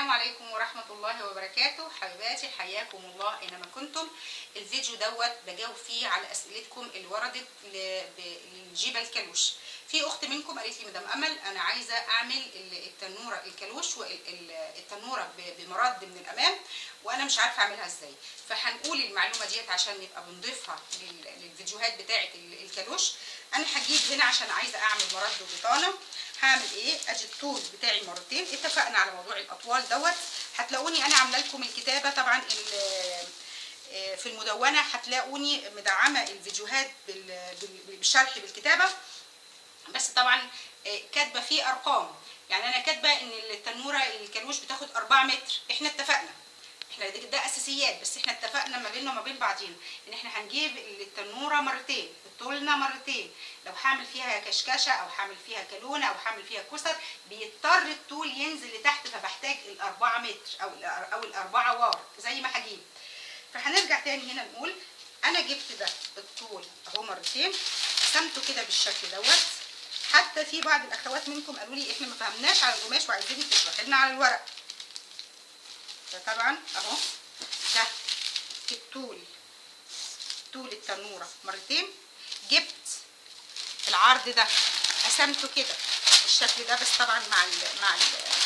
عليكم ورحمة الله وبركاته حبيباتي حياكم الله أينما كنتم الفيديو دوت بجاوب فيه على أسئلتكم اللي وردت ل- ب- للجيبة الكالوش في أخت منكم قالت لي مدام أمل أنا عايزة أعمل ال- التنورة الكالوش والتنورة بمرد من الأمام وأنا مش عارفة أعملها إزاي فهنقول المعلومة ديت عشان نبقى بنضيفها لل- للفيديوهات بتاعة ال- الكالوش أنا هجيب هنا عشان عايزة أعمل مرد وبطانة هعمل ايه ادي الطول بتاعي مرتين اتفقنا على موضوع الاطوال دوت هتلاقوني انا عامله لكم الكتابه طبعا ال- آه، في المدونه هتلاقوني مدعمه الفيديوهات بال- بال- بالشرح بالكتابه بس طبعا آه، كاتبه فيه ارقام يعني انا كاتبه ان التنوره الكالوش بتاخد 4 متر احنا اتفقنا احنا ده, ده اساسيات بس احنا اتفقنا ما بيننا وما بين بعضينا ان احنا هنجيب التنوره مرتين طولنا مرتين لو هعمل فيها كشكشه او هعمل فيها كالونه او هعمل فيها كسر بيضطر الطول ينزل لتحت فبحتاج الاربعة متر او الأر- او الاربعة وار زي ما هجيب فهنرجع تاني هنا نقول انا جبت ده الطول اهو مرتين قسمته كده بالشكل دوت حتى في بعض الاخوات منكم قالوا لي احنا ما فهمناش على القماش وعايزينك تشرحي لنا على الورق فطبعا اهو ده الطول طول التنوره مرتين جبت العرض ده قسمته كده بالشكل ده بس طبعا مع ال مع ال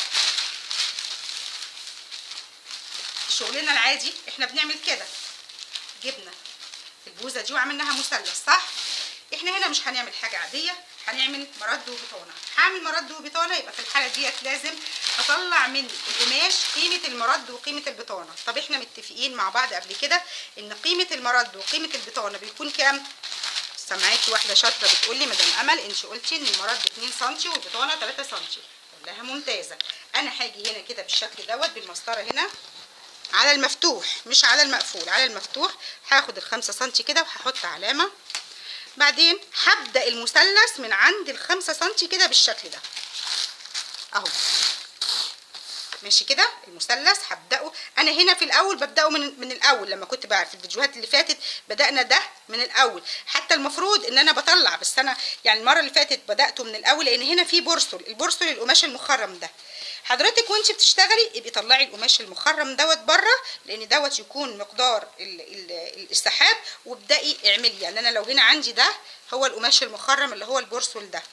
شغلنا العادي احنا بنعمل كده جبنا البوزه دي وعملناها مثلث صح احنا هنا مش هنعمل حاجه عاديه هنعمل مرد وبطانه هعمل مرد وبطانه يبقى في الحاله ديت لازم اطلع من القماش قيمه المرد وقيمه البطانه طب احنا متفقين مع بعض قبل كده ان قيمه المرد وقيمه البطانه بيكون كام سمعتي واحده شاطره بتقول لي مدام امل انت قلتي ان المرد 2 سم والبطانه 3 سم اقول لها ممتازه انا هاجي هنا كده بالشكل دوت بالمسطره هنا على المفتوح مش على المقفول على المفتوح هاخد الخمسة سنتي كده وهحط علامة بعدين هبدأ المثلث من عند الخمسة سنتي كده بالشكل ده اهو ماشي كده المثلث هبدأه انا هنا في الاول ببدأه من من الاول لما كنت بقى في الفيديوهات اللي فاتت بدأنا ده من الاول حتى المفروض ان انا بطلع بس انا يعني المرة اللي فاتت بدأته من الاول لان هنا في بورسل البورسل القماش المخرم ده حضرتك وانت بتشتغلي ابقي طلعي القماش المخرم دوت بره لان دوت يكون مقدار ال- ال- السحاب وابدأي اعملي يعني انا لو هنا عندي ده هو القماش المخرم اللي هو البورسل ده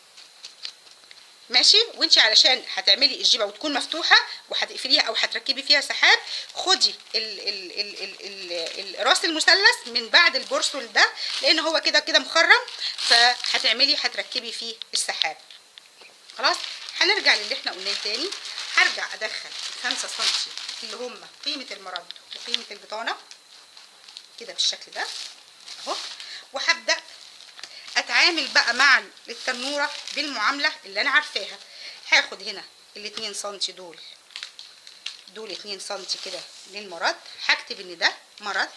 ماشي وانت علشان هتعملي الجيبه وتكون مفتوحه وهتقفليها او هتركبي فيها سحاب خدي ال ال ال ال ال ال راس المثلث من بعد البورسل ده لان هو كده كده مخرم فهتعملي هتركبي فيه السحاب خلاص هنرجع للي احنا قلناه تاني هرجع ادخل الخمسة سنتي اللي هم قيمة المرد وقيمة البطانة كده بالشكل ده اهو وهبدأ اتعامل بقى مع التنورة بالمعاملة اللي انا عارفاها هاخد هنا الاتنين سنتي دول دول اتنين سنتي كده للمرد هكتب ان ده مرد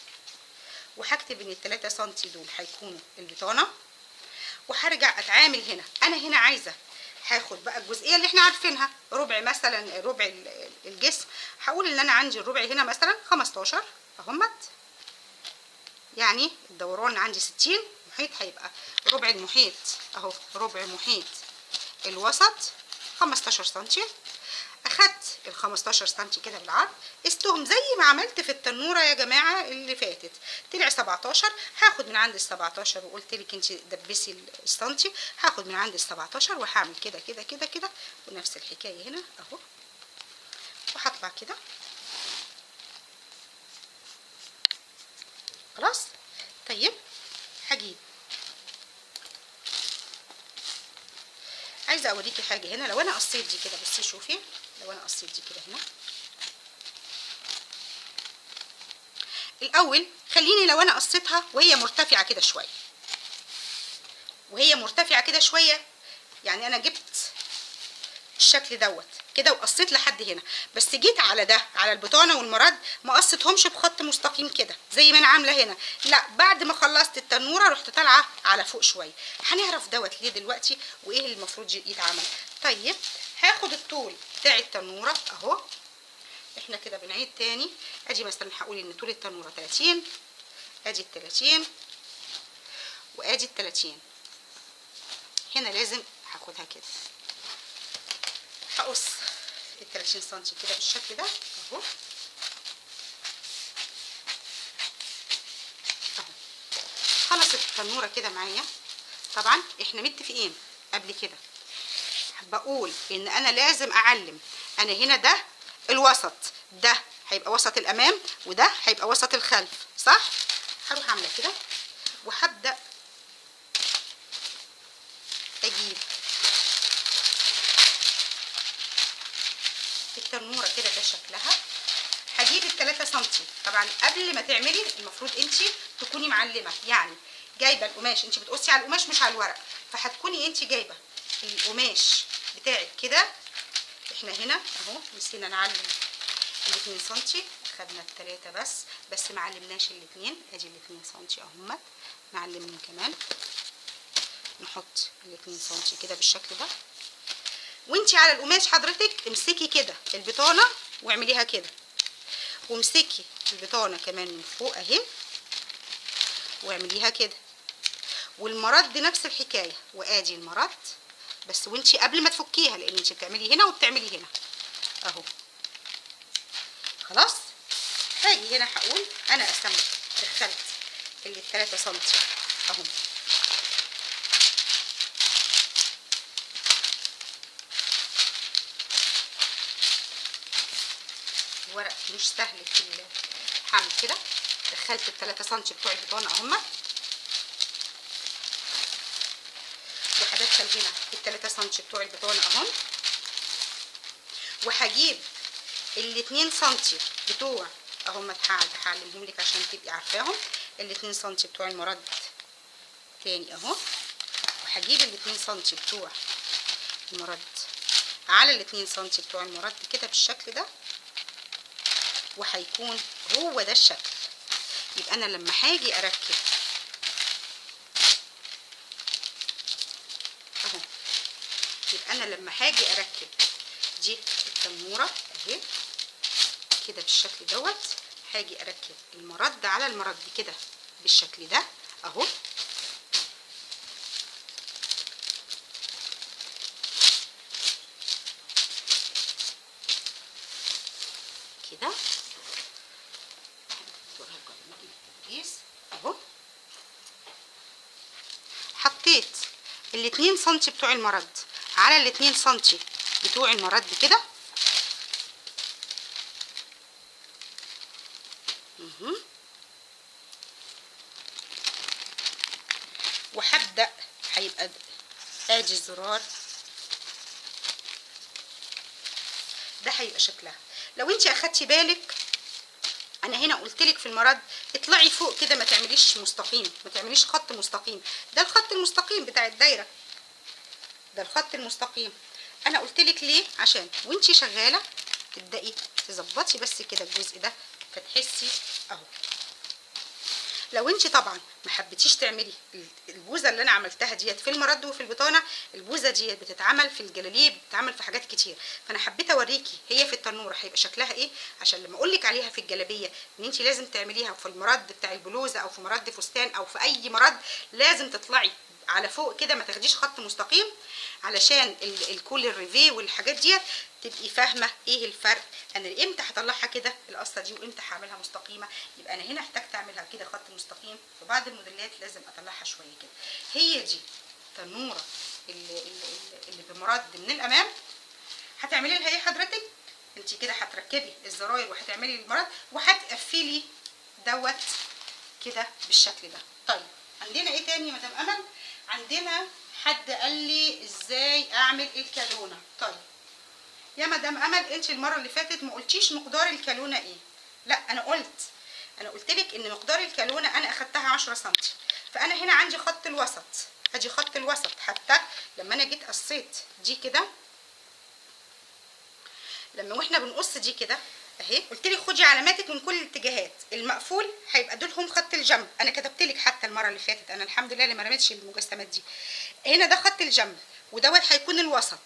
وهكتب ان التلاتة سنتي دول هيكونوا البطانة وهرجع اتعامل هنا انا هنا عايزه هاخد بقى الجزئيه اللي احنا عارفينها ربع مثلا ربع ال- الجسم هقول ان انا عندي الربع هنا مثلا 15 اهمت يعني الدوران عندي 60 محيط هيبقى ربع المحيط اهو ربع محيط الوسط 15 سنتي اخدت ال 15 سنتي كده بالعرض قستهم زي ما عملت في التنوره يا جماعه اللي فاتت طلع 17 هاخد من عند ال 17 وقلت لك انت دبسي السنتي هاخد من عند ال 17 وهعمل كده كده كده كده ونفس الحكايه هنا اهو وهطلع كده خلاص طيب هجيب عايزه اوريكي حاجه هنا لو انا قصيت دي كده بصي شوفي لو انا قصيت دي كده هنا الاول خليني لو انا قصيتها وهي مرتفعه كده شويه وهي مرتفعه كده شويه يعني انا جبت الشكل دوت كده وقصيت لحد هنا بس جيت على ده على البطانه والمرد ما قصيتهمش بخط مستقيم كده زي ما انا عامله هنا لا بعد ما خلصت التنوره رحت طالعه على فوق شويه هنعرف دوت ليه دلوقتي وايه اللي المفروض يتعمل طيب هاخد الطول بتاع التنوره اهو احنا كده بنعيد تاني ادي مثلا هقول ان طول التنوره 30 ادي ال 30 وادي ال 30 هنا لازم هاخدها كده هقص ال 30 سم كده بالشكل ده اهو اهو خلصت التنوره كده معايا طبعا احنا متفقين قبل كده بقول ان انا لازم اعلم انا هنا ده الوسط ده هيبقى وسط الامام وده هيبقى وسط الخلف صح هروح عامله كده وهبدا اجيب التنوره كده ده شكلها هجيب ال 3 سم طبعا قبل ما تعملي المفروض انت تكوني معلمه يعني جايبه القماش انت بتقصي على القماش مش على الورق فهتكوني انت جايبه القماش بتاعك كده احنا هنا اهو نسينا نعلم ال 2 سم خدنا التلاتة بس بس ما علمناش الاثنين ادي ال 2 سم اهمت نعلمهم كمان نحط ال 2 سم كده بالشكل ده وانتي على القماش حضرتك امسكي كده البطانه واعمليها كده وامسكي البطانه كمان من فوق اهي واعمليها كده والمرد نفس الحكايه وادي المرد بس وانتي قبل ما تفكيها لان انتي بتعملي هنا وبتعملي هنا اهو خلاص هاجي هنا هقول انا قسمت دخلت اللي 3 سم اهو الورق مش سهل في الحمل كده دخلت ال 3 سم بتوع البطانه اهما وهدخل هنا ال 3 سم بتوع البطانه اهم وهجيب ال 2 سم بتوع اهم هعلمهم لك عشان تبقي عارفاهم ال 2 سم بتوع المرد تاني اهو وهجيب ال 2 سم بتوع المرد على ال 2 سم بتوع المرد كده بالشكل ده وهيكون هو ده الشكل يبقى انا لما هاجي اركب اهو يبقى انا لما هاجي اركب دي التنوره اهي كده بالشكل دوت هاجي اركب المرد على المرد كده بالشكل ده اهو كده اهو حطيت الاتنين سنتي بتوع المرد على الاتنين سنتي بتوع المرد كده مهم. وهبدأ هيبقى ادي الزرار ده هيبقى شكلها لو انت اخدتي بالك انا هنا قلت لك في المرد اطلعي فوق كده ما تعمليش مستقيم ما تعمليش خط مستقيم ده الخط المستقيم بتاع الدايره ده الخط المستقيم انا قلت لك ليه عشان وانت شغاله تبداي تظبطي بس كده الجزء ده فتحسي اهو لو انت طبعا ما حبيتيش تعملي البوزه اللي انا عملتها ديت في المرد وفي البطانه البوزه ديت بتتعمل في الجلاليب بتتعمل في حاجات كتير فانا حبيت اوريكي هي في التنوره هيبقى شكلها ايه عشان لما اقول لك عليها في الجلابيه ان انت لازم تعمليها في المرد بتاع البلوزه او في مرد فستان او في اي مرد لازم تطلعي على فوق كده ما تاخديش خط مستقيم علشان الكول الريفي والحاجات ديت تبقي فاهمه ايه الفرق انا امتى هطلعها كده القصه دي وامتى هعملها مستقيمه يبقى انا هنا احتجت اعملها كده خط مستقيم في بعض الموديلات لازم اطلعها شويه كده هي دي تنوره اللي, اللي, اللي بمرد من الامام هتعملي لها ايه حضرتك انت كده هتركبي الزراير وهتعملي المرد وهتقفلي دوت كده بالشكل ده طيب عندنا ايه تاني يا مدام امل عندنا حد قال لي ازاي اعمل الكالونه طيب يا مدام امل انت المره اللي فاتت ما قلتيش مقدار الكالونه ايه لا انا قلت انا قلت لك ان مقدار الكالونه انا اخدتها 10 سم فانا هنا عندي خط الوسط ادي خط الوسط حتى لما انا جيت قصيت دي كده لما واحنا بنقص دي كده اهي قلت لك خدي علاماتك من كل الاتجاهات المقفول هيبقى دولهم خط الجنب انا كتبت لك حتى المره اللي فاتت انا الحمد لله اللي ما رميتش المجسمات دي هنا ده خط الجنب ودوت هيكون الوسط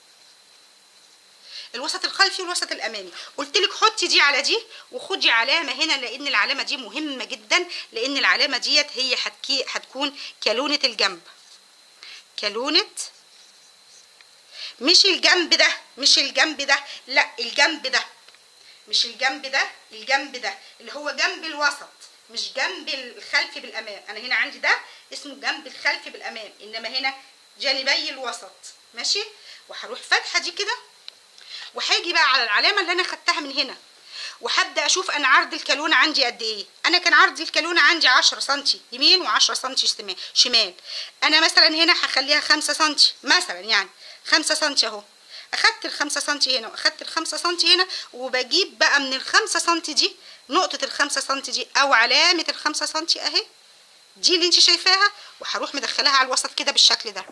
الوسط الخلفي والوسط الامامي قلت لك حطي دي على دي وخدي علامه هنا لان العلامه دي مهمه جدا لان العلامه ديت هي هتكي هتكون كالونه الجنب كالونه مش الجنب ده مش الجنب ده لا الجنب ده مش الجنب ده الجنب ده اللي هو جنب الوسط مش جنب الخلفي بالامام انا هنا عندي ده اسمه جنب الخلفي بالامام انما هنا جانبي الوسط ماشي وهروح فاتحه دي كده وهاجي بقى على العلامه اللي انا خدتها من هنا وهبدا اشوف انا عرض الكالونه عندي قد ايه انا كان عرض الكالونه عندي 10 سم يمين و10 سم شمال انا مثلا هنا هخليها 5 سم مثلا يعني 5 سم اهو اخدت ال 5 سم هنا واخدت ال 5 سم هنا وبجيب بقى من ال 5 سم دي نقطه ال 5 سم دي او علامه ال 5 سم اهي دي اللي انت شايفاها وهروح مدخلاها على الوسط كده بالشكل ده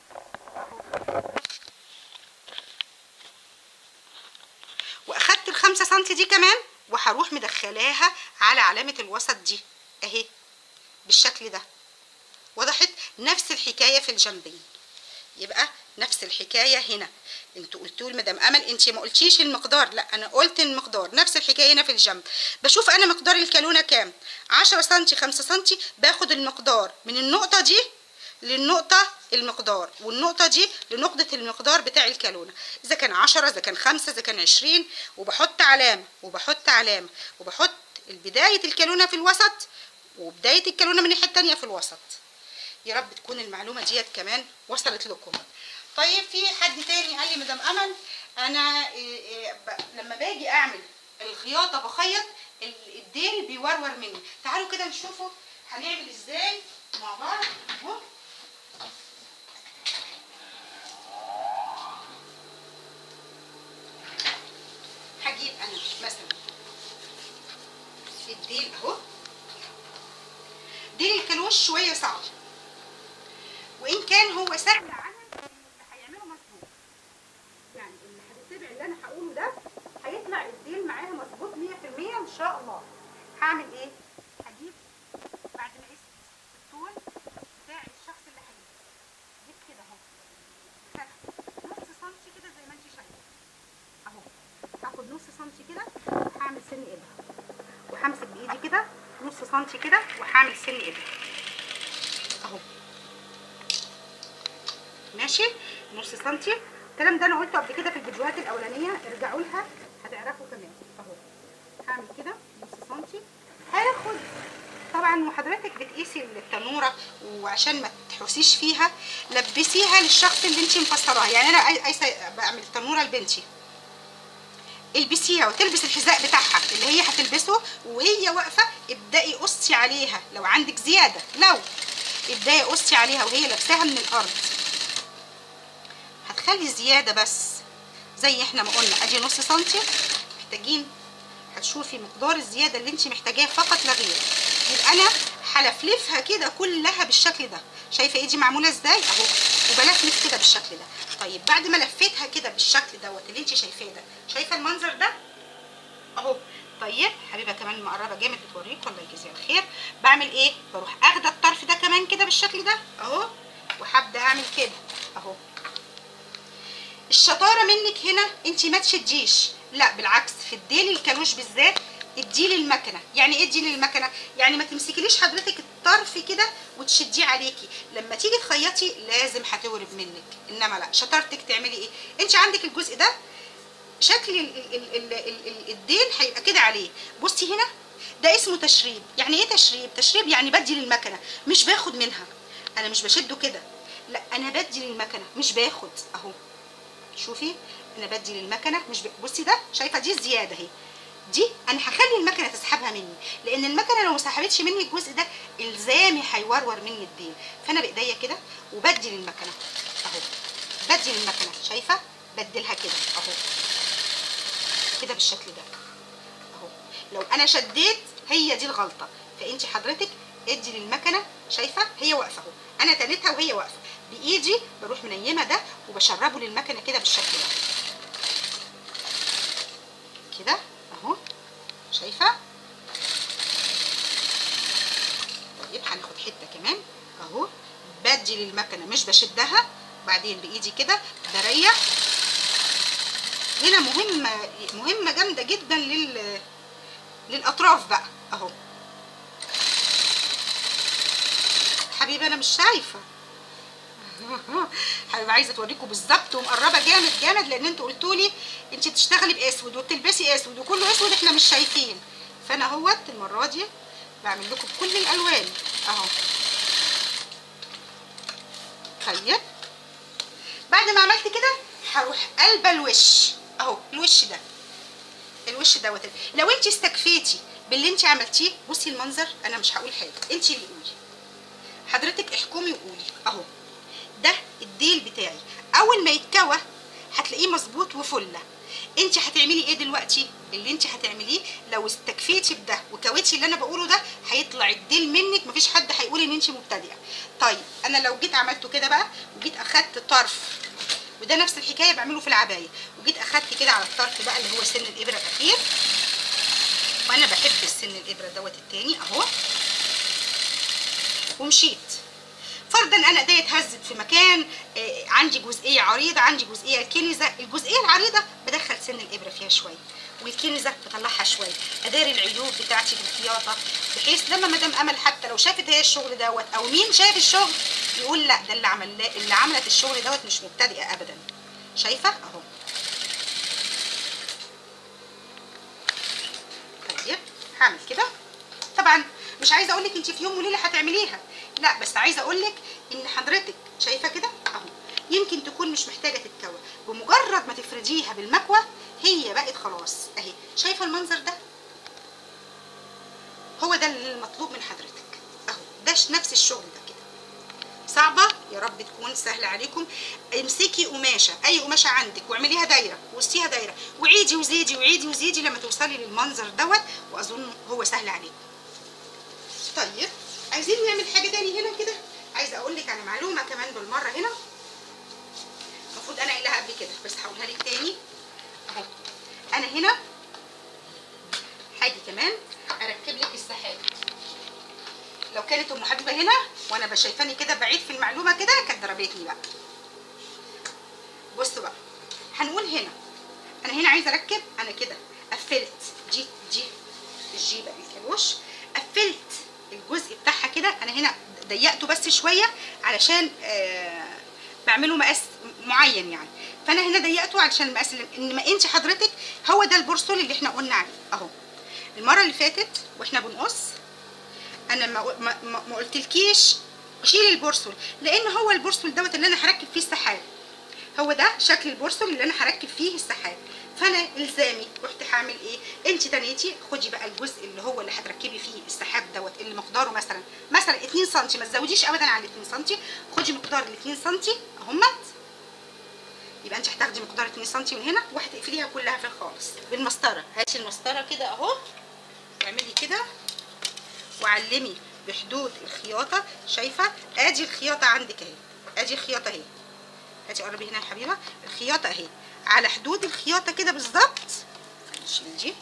واخدت ال 5 سم دي كمان وهروح مدخلاها على علامه الوسط دي اهي بالشكل ده وضحت نفس الحكايه في الجنبين يبقى نفس الحكايه هنا انتوا قلتوا لي مدام امل انت ما قلتيش المقدار لا انا قلت المقدار نفس الحكايه هنا في الجنب بشوف انا مقدار الكالونه كام 10 سم 5 سم باخد المقدار من النقطه دي للنقطه المقدار والنقطه دي لنقطه المقدار بتاع الكالونه اذا كان 10 اذا كان 5 اذا كان 20 وبحط علامه وبحط علامه وبحط بدايه الكالونه في الوسط وبدايه الكالونه من الناحيه الثانيه في الوسط يا رب تكون المعلومه ديت كمان وصلت لكم طيب في حد تاني قال لي مدام امل انا إيه إيه ب- لما باجي اعمل الخياطه بخيط ال- الديل بيورور مني تعالوا كده نشوفوا هنعمل ازاي مع بعض اهو هجيب انا مثلا الديل اهو ديل الكالوش شويه صعب وان كان هو سهل عنها اللي هيعمله مظبوط يعني اللي هتتبع اللي انا هقوله ده هيطلع الديل معاها مظبوط 100% ان شاء الله هعمل ايه هجيب بعد ما قست الطول بتاع الشخص اللي هجيبه جيب كده اهو خدت نص سنتي كده زي ما انت شايفه اهو هاخد نص سنتي كده هعمل سن ابره وهمسك بايدي كده نص سنتي كده وهعمل سن ابره اهو ماشي نص سنتي الكلام ده انا قلته قبل كده في الفيديوهات الاولانيه ارجعوا لها هتعرفوا كمان اهو هعمل كده نص سنتي هاخد طبعا وحضرتك بتقيسي التنوره وعشان ما تحوسيش فيها لبسيها للشخص اللي انت مفسراها يعني انا عاي- عايزه بعمل تنوره لبنتي البسيها وتلبس الحذاء بتاعها اللي هي هتلبسه وهي واقفه ابدأي قصي عليها لو عندك زياده لو ابدأي قصي عليها وهي لابساها من الارض هتخلي زياده بس زي احنا ما قلنا ادي نص سنتي محتاجين هتشوفي مقدار الزياده اللي انت محتاجاه فقط لا غير يبقى انا هلفلفها كده كلها بالشكل ده شايفه ايدي معموله ازاي اهو وبلفلف كده بالشكل ده طيب بعد ما لفيتها كده بالشكل دوت اللي انت شايفاه ده شايفه المنظر ده اهو طيب حبيبه كمان مقربه جامد بتوريك والله يجزيها الخير بعمل ايه بروح اخده الطرف ده كمان كده بالشكل ده اهو وهبدا اعمل كده اهو الشطاره منك هنا انت ما تشديش لا بالعكس في الديل الكالوش بالذات اديه للمكنه يعني ايه اديه للمكنه يعني ما تمسكيليش حضرتك الطرف كده وتشديه عليكي لما تيجي تخيطي لازم هتورب منك انما لا شطارتك تعملي ايه انت عندك الجزء ده شكل ال ال ال ال ال الديل هيبقى كده عليه بصي هنا ده اسمه تشريب يعني ايه تشريب تشريب يعني بدي للمكنه مش باخد منها انا مش بشده كده لا انا بدي للمكنه مش باخد اهو شوفي انا بدي للمكنه مش ب... بصي ده شايفه دي الزياده اهي دي انا هخلي المكنه تسحبها مني لان المكنه لو ما سحبتش مني الجزء ده الزامي هيورور مني الديل فانا بايديا كده وبدي للمكنه اهو بدي للمكنه شايفه بديلها كده اهو كده بالشكل ده اهو لو انا شديت هي دي الغلطه فانت حضرتك ادي للمكنه شايفه هي واقفه اهو انا تنيتها وهي واقفه بايدي بروح منيمه ده وبشربه للمكنه كده بالشكل ده كده اهو شايفه طيب هناخد حته كمان اهو بدي للمكنه مش بشدها بعدين بايدي كده بريح هنا مهمه مهمه جامده جدا لل للاطراف بقى اهو حبيبي انا مش شايفه هبقى عايزه اوريكم بالظبط ومقربه جامد جامد لان انتوا قلتوا لي انت بتشتغلي باسود وبتلبسي اسود وكله اسود احنا مش شايفين فانا اهوت المره دي بعمل لكم كل الالوان اهو طيب بعد ما عملت كده هروح قلبه الوش اهو الوش ده الوش دوت لو انت استكفيتي باللي انت عملتيه بصي المنظر انا مش هقول حاجه انت اللي قولي حضرتك احكمي وقولي اهو ده الديل بتاعي اول ما يتكوى هتلاقيه مظبوط وفله انت هتعملي ايه دلوقتي اللي انت هتعمليه لو استكفيتي بده وكويتي اللي انا بقوله ده هيطلع الديل منك مفيش حد هيقول ان انت مبتدئه طيب انا لو جيت عملته كده بقى وجيت اخدت طرف وده نفس الحكايه بعمله في العبايه وجيت اخدت كده على الطرف بقى اللي هو سن الابره الاخير وانا بحب السن الابره دوت التاني اهو ومشيت فرضا انا ايديا اتهزت في مكان آه، عندي جزئيه عريضه عندي جزئيه الكنزه الجزئيه العريضه بدخل سن الابره فيها شويه والكنزه بطلعها شويه اداري العيوب بتاعتي في الخياطه بحيث لما مدام امل حتى لو شافت هي الشغل دوت او مين شاف الشغل يقول لا ده اللي عمل اللي عملت الشغل دوت مش مبتدئه ابدا شايفه اهو طيب هعمل كده طبعا مش عايزه اقول لك انت في يوم وليله هتعمليها لا بس عايزه اقول لك ان حضرتك شايفه كده اهو يمكن تكون مش محتاجه تتكوى بمجرد ما تفرديها بالمكوى هي بقت خلاص اهي شايفه المنظر ده هو ده اللي المطلوب من حضرتك اهو ده ش- نفس الشغل ده كده صعبه يا رب تكون سهله عليكم امسكي قماشه اي قماشه عندك واعمليها دايره وسطيها دايره وعيدي وزيدي وعيدي وزيدي لما توصلي للمنظر دوت واظن هو سهل عليكم طيب عايزين نعمل حاجه تاني هنا كده عايزه اقول لك على معلومه كمان بالمره هنا المفروض انا قايلها قبل كده بس هقولها لك تاني اهو انا هنا حاجه كمان اركب لك السحاب لو كانت ام حبيبه هنا وانا بشايفاني كده بعيد في المعلومه كده كانت ضربتني بقى بصوا بقى هنقول هنا انا هنا عايزه اركب انا كده قفلت دي دي الجيبه الكالوش قفلت الجزء بتاعها كده انا هنا ضيقته بس شويه علشان آه بعمله مقاس معين يعني فانا هنا ضيقته علشان المقاس اللي انما انت حضرتك هو ده البورسول اللي احنا قلنا عليه اهو المره اللي فاتت واحنا بنقص انا ما ما, ما ما قلتلكيش شيلي البورسول لان هو البورسول دوت اللي انا هركب فيه السحاب هو ده شكل البورسول اللي انا هركب فيه السحاب فانا الزامي رحت هعمل ايه انت تنيتي خدي بقى الجزء اللي هو اللي هتركبي فيه السحاب دوت اللي مقداره مثلا مثلا 2 سم ما تزوديش ابدا عن 2 سم خدي مقدار ال 2 سم اهمت يبقى انت هتاخدي مقدار 2 سم من هنا وهتقفليها كلها في خالص بالمسطره هاتي المسطره كده اهو واعملي كده وعلمي بحدود الخياطه شايفه ادي الخياطه عندك اهي ادي الخياطه اهي هاتي قربي هنا يا حبيبه الخياطه اهي على حدود الخياطه كده بالظبط نشيل دي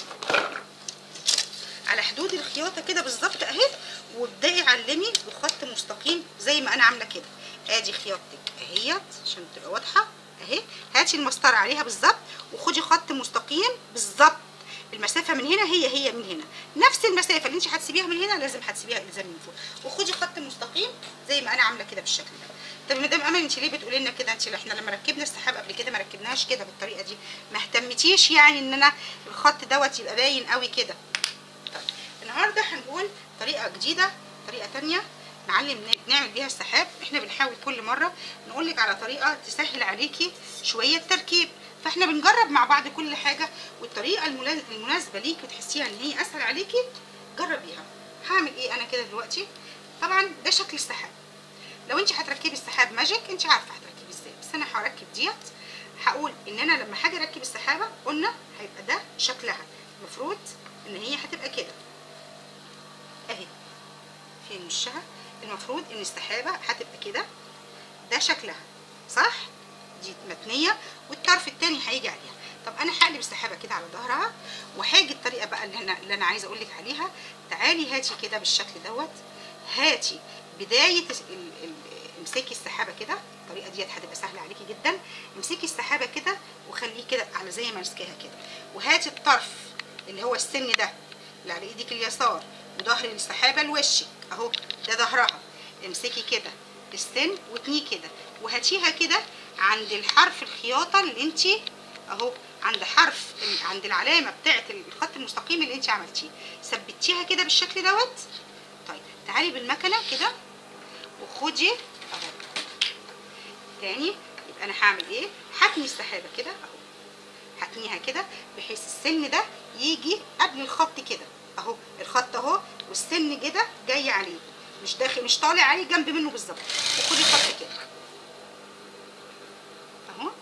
على حدود الخياطه كده بالظبط اهي وابدأي علمي بخط مستقيم زي ما انا عامله كده ادي خياطتك اهيت عشان تبقى واضحه اهي هاتي المسطره عليها بالظبط وخدي خط مستقيم بالظبط المسافه من هنا هي هي من هنا نفس المسافه اللي انت هتسيبيها من هنا لازم هتسيبيها الزام من فوق وخدي خط مستقيم زي ما انا عامله كده بالشكل ده طب مدام امل انت ليه بتقولي لنا كده انت احنا لما ركبنا السحاب قبل كده ما ركبناهاش كده بالطريقه دي ما اهتمتيش يعني ان انا الخط دوت يبقى باين قوي كده طيب النهارده هنقول طريقه جديده طريقه تانية نعلم نعمل بيها السحاب احنا بنحاول كل مره نقول لك على طريقه تسهل عليكي شويه تركيب فاحنا بنجرب مع بعض كل حاجه والطريقه الملا- المناسبه ليكي وتحسيها ان هي اسهل عليكي جربيها هعمل ايه انا كده دلوقتي طبعا ده شكل السحاب لو انت هتركبي السحاب ماجيك انت عارفه هتركبي ازاي بس انا هركب ديت هقول ان انا لما هاجي اركب السحابه قلنا هيبقى ده شكلها المفروض ان هي هتبقى كده اهي في وشها المفروض ان السحابه هتبقى كده ده شكلها صح دي متنيه والطرف التاني هيجي عليها طب انا هقلب السحابه كده على ظهرها وهاجي الطريقه بقى اللي انا اللي انا عايزه اقول لك عليها تعالي هاتي كده بالشكل دوت هاتي بدايه ال... ال... امسكي السحابه كده الطريقه ديت هتبقى سهله عليكي جدا امسكي السحابه كده وخليه كده على زي ما ماسكاها كده وهاتي الطرف اللي هو السن ده اللي على ايدك اليسار وظهر السحابه لوشك اهو ده ظهرها امسكي كده السن وتنيه كده وهاتيها كده عند الحرف الخياطه اللي انت اهو عند حرف عند العلامه بتاعه الخط المستقيم اللي انت عملتيه ثبتيها كده بالشكل دوت طيب تعالي بالمكنه كده وخدي اهو تاني يبقى انا هعمل ايه هتني السحابه كده اهو هتنيها كده بحيث السن ده يجي قبل الخط كده اهو الخط اهو والسن كده جاي عليه مش داخل مش طالع عليه جنب منه بالظبط وخدي خط كده اهو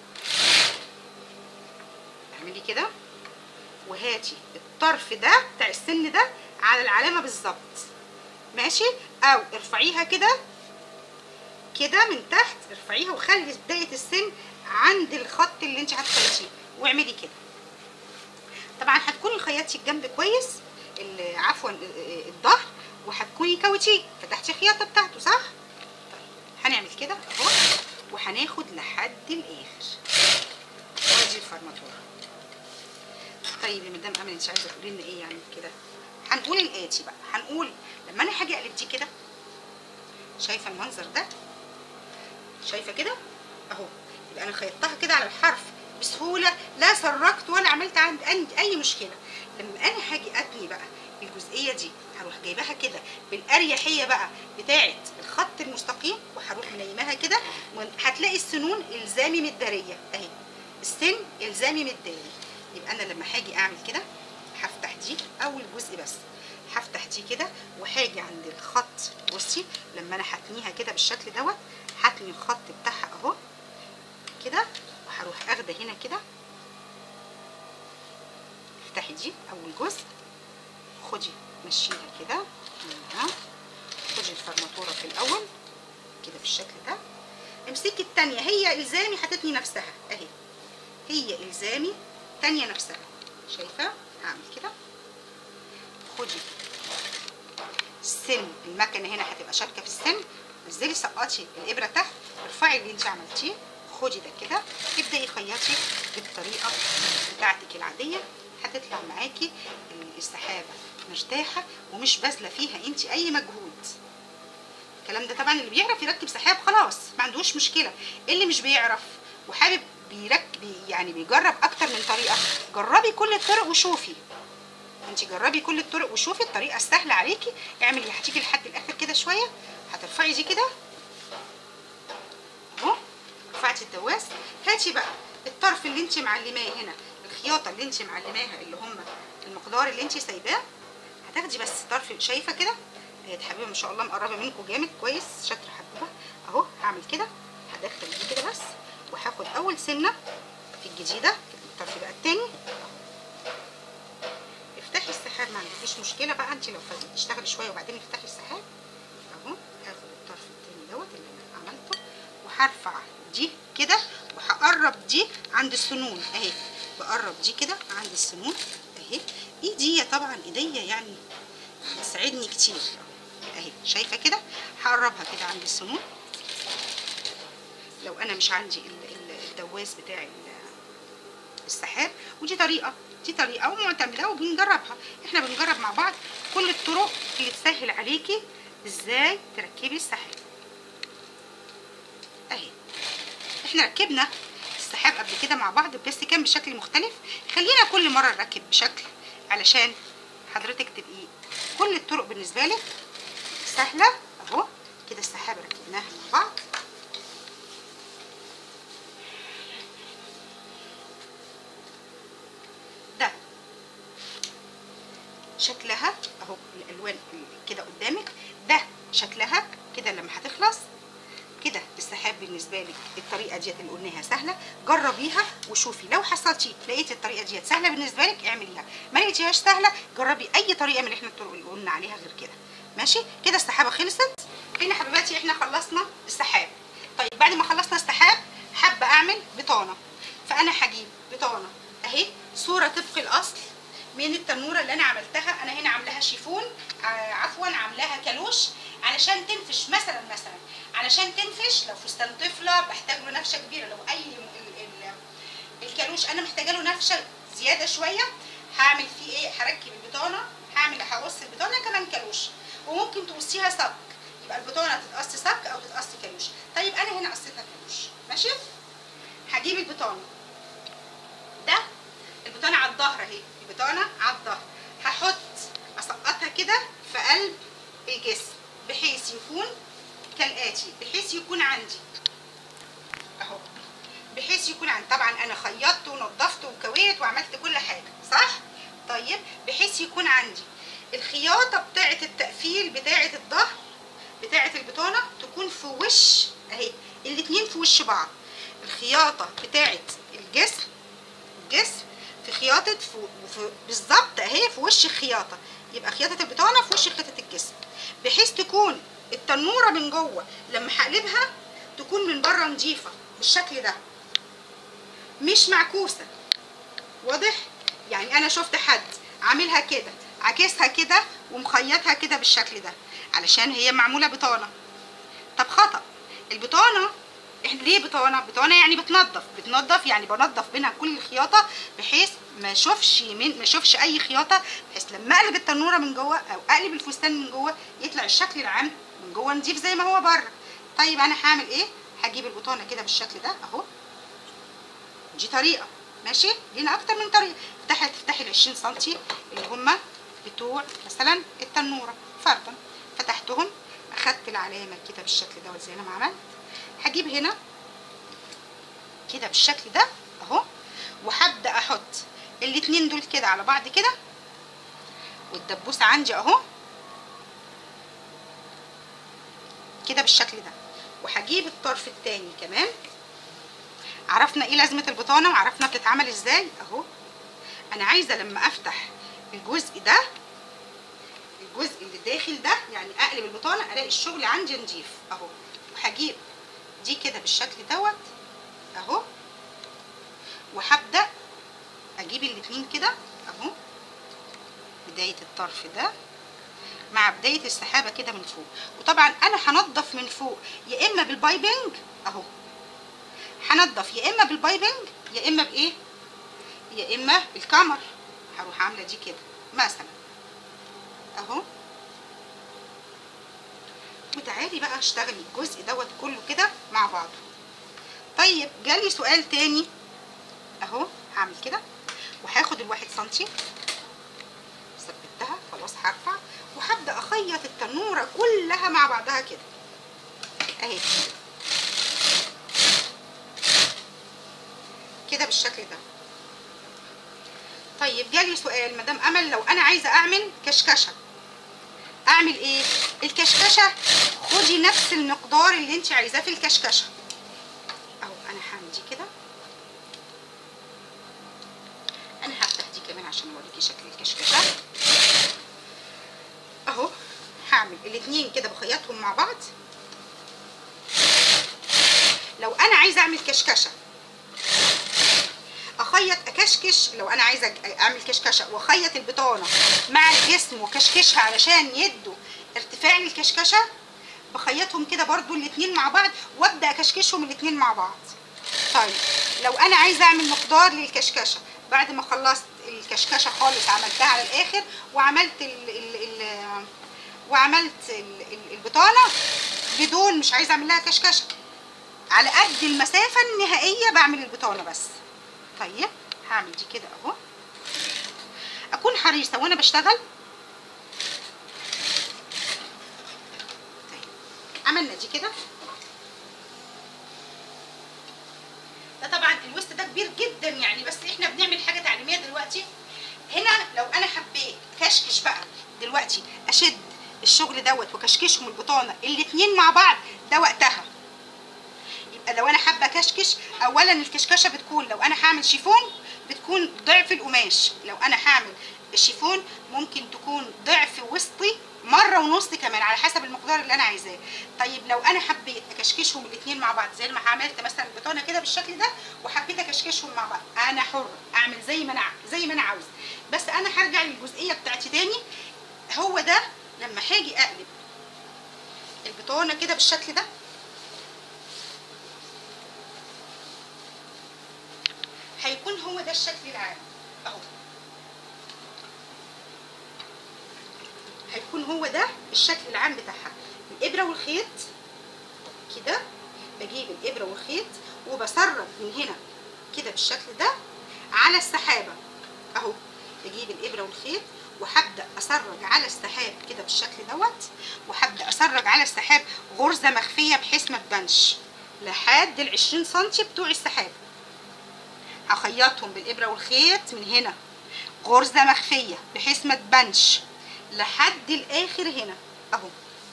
اعملي كده وهاتي الطرف ده بتاع السن ده على العلامه بالظبط ماشي او ارفعيها كده كده من تحت ارفعيها وخلي بدايه السن عند الخط اللي انت هتخيطيه واعملي كده طبعا هتكوني خيطتي الجنب كويس ال- عفوا ال- الظهر وهتكوني كوتيه فتحتي الخياطه بتاعته صح طيب هنعمل كده اهو وهناخد لحد الاخر وادي الفرماتوره طيب يا مدام امل انت عايزه تقولي لنا ايه يعني كده هنقول الاتي بقى هنقول لما انا هاجي اقلب دي كده شايفه المنظر ده شايفه كده اهو يبقى انا خيطتها كده على الحرف بسهوله لا سرقت ولا عملت عندي عندي اي مشكله لما انا هاجي اتني بقى الجزئيه دي هروح جايباها كده بالاريحيه بقى بتاعه الخط المستقيم وهروح منيماها كده وان- هتلاقي السنون الزامي متداريه اهي السن الزامي متداري يبقى انا لما هاجي اعمل كده هفتح دي اول جزء بس هفتح دي كده وهاجي عند الخط بصي لما انا هتنيها كده بالشكل دوت هتني الخط بتاعها اهو كده وهروح اخده هنا كده افتحي دي اول جزء خدي مشيها كده منها خدي الفرماتوره في الاول كده بالشكل ده امسكي التانية هي الزامي هتتني نفسها اهي هي الزامي تانية نفسها شايفه هعمل كده خدي السن المكنه هنا هتبقى شابكه في السن نزلي سقطي الابره تحت ارفعي اللي انت عملتيه خدي ده كده ابداي خيطي بالطريقه بتاعتك العاديه هتطلع معاكي السحابه مرتاحه ومش باذله فيها انت اي مجهود الكلام ده طبعا اللي بيعرف يركب سحاب خلاص ما عندوش مشكله اللي مش بيعرف وحابب بيركب يعني بيجرب اكتر من طريقه جربي كل الطرق وشوفي انت جربي كل الطرق وشوفي الطريقه السهله عليكي اعملي هتيجي لحد الاخر كده شويه هترفعي دي كده اهو رفعتي الدواس هاتي بقى الطرف اللي انت معلماه هنا الخياطه اللي انت معلماها اللي هم المقدار اللي انت سايباه هتاخدي بس طرف شايفه كده هي حبيبه ما شاء الله مقربه منكم جامد كويس شاطره حبيبه اهو هعمل كده هدخل دي كده بس وهاخد اول سنه في الجديده الطرف بقى التاني افتحي السحاب ما عندكيش مشكله بقى انت لو فضلتي تشتغلي شويه وبعدين افتحي السحاب اهو هاخد الطرف التاني دوت اللي انا عملته وهرفع دي كده وهقرب دي عند السنون اهي بقرب دي كده عند السنون اهي ايدي طبعا ايديا يعني بتساعدني كتير اهي شايفه كده هقربها كده عند السنون لو انا مش عندي ال- ال- الدواس بتاع ال- السحاب ودي طريقه دي طريقه ومعتمده وبنجربها احنا بنجرب مع بعض كل الطرق اللي تسهل عليكي ازاي تركبي السحاب اهي احنا ركبنا السحاب قبل كده مع بعض بس كان بشكل مختلف خلينا كل مره نركب بشكل علشان حضرتك تبقي كل الطرق بالنسبه لك سهله اهو كده السحابه ركبناها مع بعض ده شكلها اهو الالوان كده قدامك ده شكلها كده لما هتخلص كده السحاب بالنسبه لك الطريقه ديت اللي قلناها سهله جربيها وشوفي لو حصلتي لقيتي الطريقه ديت سهله بالنسبه لك اعمليها ما لقيتيهاش سهله جربي اي طريقه من اللي احنا الطرق اللي قلنا عليها غير كده ماشي كده السحابه خلصت هنا حبيباتي احنا خلصنا السحاب طيب بعد ما خلصنا السحاب حابه اعمل بطانه فانا هجيب بطانه اهي صوره طبق الاصل من التنوره اللي انا عملتها انا هنا عاملاها شيفون ع- عفوا عاملاها كالوش علشان تنفش مثلا مثلا علشان تنفش لو فستان طفله بحتاج له نفشه كبيره لو اي م- ال- ال- الكالوش انا محتاجه له نفشه زياده شويه هعمل فيه ايه هركب البطانه هعمل هقص البطانه كمان كالوش وممكن تقصيها صك يبقى البطانه تتقص سك او تتقص كالوش طيب انا هنا قصيتها كالوش ماشي هجيب البطانه ده البطانه على الظهر اهي البطانه على الظهر هحط اسقطها كده في قلب الجسم بحيث يكون كالاتي بحيث يكون عندي اهو بحيث يكون عندي طبعا انا خيطت ونضفت وكويت وعملت كل حاجه صح طيب بحيث يكون عندي الخياطه بتاعه التقفيل بتاعه الظهر بتاعه البطانه تكون في وش اهي الاتنين في وش بعض الخياطه بتاعه الجسم الجسم في خياطه في في- بالظبط اهي في وش الخياطه يبقى خياطه البطانه في وش خياطه الجسم بحيث تكون التنوره من جوه لما هقلبها تكون من بره نظيفه بالشكل ده مش معكوسه واضح يعني انا شفت حد عاملها كده عاكسها كده ومخيطها كده بالشكل ده علشان هي معموله بطانه طب خطا البطانه احنا ليه بطانه بطانه يعني بتنظف بتنظف يعني بنظف بينها كل الخياطه بحيث ما اشوفش من ما اشوفش اي خياطه بحيث لما اقلب التنوره من جوه او اقلب الفستان من جوه يطلع الشكل العام من جوه نضيف زي ما هو بره طيب انا هعمل ايه هجيب البطانه كده بالشكل ده اهو دي طريقه ماشي لينا اكتر من طريقه افتحي تفتحي ال 20 سم اللي هم بتوع مثلا التنوره فرضا فتحتهم اخدت العلامه كده بالشكل دوت زي ما عملت هجيب هنا كده بالشكل ده اهو وهبدا احط الاتنين دول كده على بعض كده والدبوس عندي اهو كده بالشكل ده وهجيب الطرف التاني كمان عرفنا ايه لازمه البطانه وعرفنا بتتعمل ازاي اهو انا عايزه لما افتح الجزء ده الجزء اللي داخل ده يعني اقلب البطانه الاقي الشغل عندي نضيف اهو وهجيب دي كده بالشكل دوت اهو وهبدا اجيب الاتنين كده اهو بدايه الطرف ده مع بدايه السحابه كده من فوق وطبعا انا هنضف من فوق يا اما بالبايبنج اهو هنضف يا اما بالبايبنج يا اما بايه يا اما بالكمر هروح عامله دي كده مثلا اهو وتعالي بقى اشتغلي الجزء دوت كله كده مع بعضه طيب جالي سؤال تاني اهو هعمل كده وهاخد الواحد سنتي ثبتها خلاص هرفع وهبدا اخيط التنوره كلها مع بعضها كده اهي كده بالشكل ده طيب جالي سؤال مدام امل لو انا عايزه اعمل كشكشه اعمل ايه الكشكشه خدي نفس المقدار اللي انت عايزاه في الكشكشه اهو انا هعمل دي كده انا هفتح دي كمان عشان اوريكي شكل الكشكشه اهو هعمل الاتنين كده بخيطهم مع بعض لو انا عايزه اعمل كشكشه اخيط اكشكش لو انا عايزه اعمل كشكشه واخيط البطانه مع الجسم وكشكشها علشان يدوا ارتفاع للكشكشه بخيطهم كده برضو الاتنين مع بعض وابدا اكشكشهم الاتنين مع بعض طيب لو انا عايزه اعمل مقدار للكشكشه بعد ما خلصت الكشكشه خالص عملتها على الاخر وعملت ال ال ال وعملت ال ال البطانه بدون مش عايزه اعمل لها كشكشه على قد المسافه النهائيه بعمل البطانه بس طيب هعمل دي كده اهو اكون حريصه وانا بشتغل طيب عملنا دي كده ده طبعا الوسط ده كبير جدا يعني بس احنا بنعمل حاجه تعليميه دلوقتي هنا لو انا حبيت كشكش بقى دلوقتي اشد الشغل دوت وكشكشهم البطانه الاتنين مع بعض ده وقتها يبقى لو انا حابه كشكش اولا الكشكشه بتكون لو انا هعمل شيفون بتكون ضعف القماش لو انا هعمل الشيفون ممكن تكون ضعف وسطي مره ونص كمان على حسب المقدار اللي انا عايزاه طيب لو انا حبيت اكشكشهم الاثنين مع بعض زي ما عملت مثلا البطانه كده بالشكل ده وحبيت اكشكشهم مع بعض انا حره اعمل زي ما انا زي ما انا عاوزه بس انا هرجع للجزئيه بتاعتي تاني هو ده لما هاجي اقلب البطانه كده بالشكل ده هيكون هو ده الشكل العام اهو هيكون هو ده الشكل العام بتاعها الابره والخيط كده بجيب الابره والخيط وبسرب من هنا كده بالشكل ده على السحابه اهو بجيب الابره والخيط وهبدا اسرج على السحاب كده بالشكل دوت وهبدا اسرج على السحاب غرزه مخفيه بحيث ما تبانش لحد ال 20 سم بتوع السحاب هخيطهم بالابره والخيط من هنا غرزه مخفيه بحيث ما تبانش لحد الاخر هنا اهو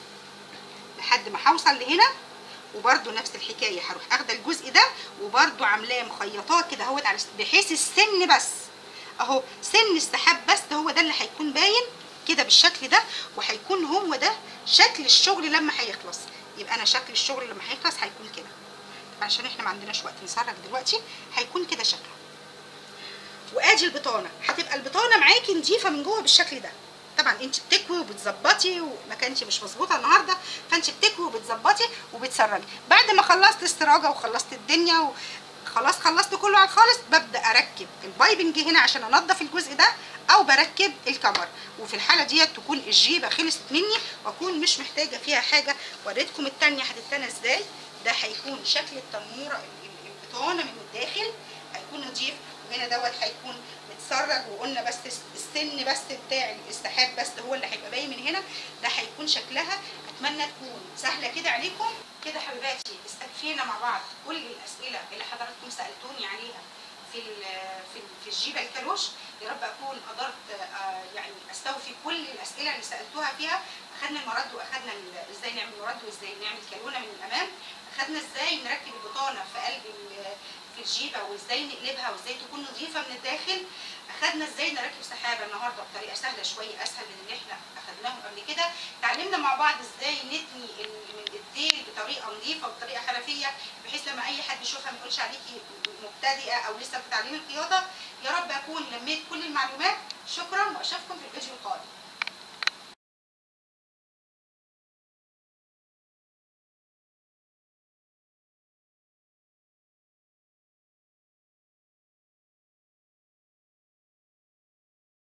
لحد ما هوصل لهنا وبرده نفس الحكايه هروح اخده الجزء ده وبرده عاملاه مخيطاه كده اهوت على بحيث السن بس اهو سن السحاب بس هو ده اللي هيكون باين كده بالشكل ده وهيكون هو ده شكل الشغل لما هيخلص يبقى انا شكل الشغل لما هيخلص هيكون كده عشان احنا ما عندناش وقت نسرج دلوقتي هيكون كده شكله وادي البطانه هتبقى البطانه معاكي نضيفه من جوه بالشكل ده طبعا انت بتكوي وبتظبطي وما كانش مش مظبوطه النهارده فانت بتكوي وبتظبطي وبتسرجي بعد ما خلصت السراجه وخلصت الدنيا و... خلاص خلصت كله على الخالص ببدا اركب البايبنج هنا عشان انضف الجزء ده او بركب الكمر وفي الحاله ديت تكون الجيبه خلصت مني واكون مش محتاجه فيها حاجه وريتكم التانيه هتتنى ازاي ده هيكون شكل التنوره البطانه من الداخل هيكون نضيف وهنا دوت هيكون متسرج وقلنا بس السن بس بتاع السحاب بس هو اللي هيبقى باين من هنا ده هيكون شكلها اتمنى تكون سهله كده عليكم كده حبيباتي استكفينا مع بعض كل الاسئله اللي حضراتكم سالتوني عليها في في في الجيبه الكالوش يا رب اكون قدرت يعني استوفي كل الاسئله اللي سالتوها فيها اخذنا المرد واخذنا ازاي نعمل مرد وازاي نعمل كالونه من الامام اخذنا ازاي نركب البطانه في قلب في الجيبه وازاي نقلبها وازاي تكون نظيفه من الداخل اخذنا ازاي نركب سحابه النهارده بطريقه سهله شويه اسهل من اللي احنا اخذناهم قبل كده اتعلمنا مع بعض ازاي نتني من الديل بطريقه نظيفه وبطريقه حرفيه بحيث لما اي حد يشوفها ما يقولش عليكي مبتدئه او لسه بتتعلمي الخياطه يا رب اكون لميت كل المعلومات شكرا واشوفكم في الفيديو القادم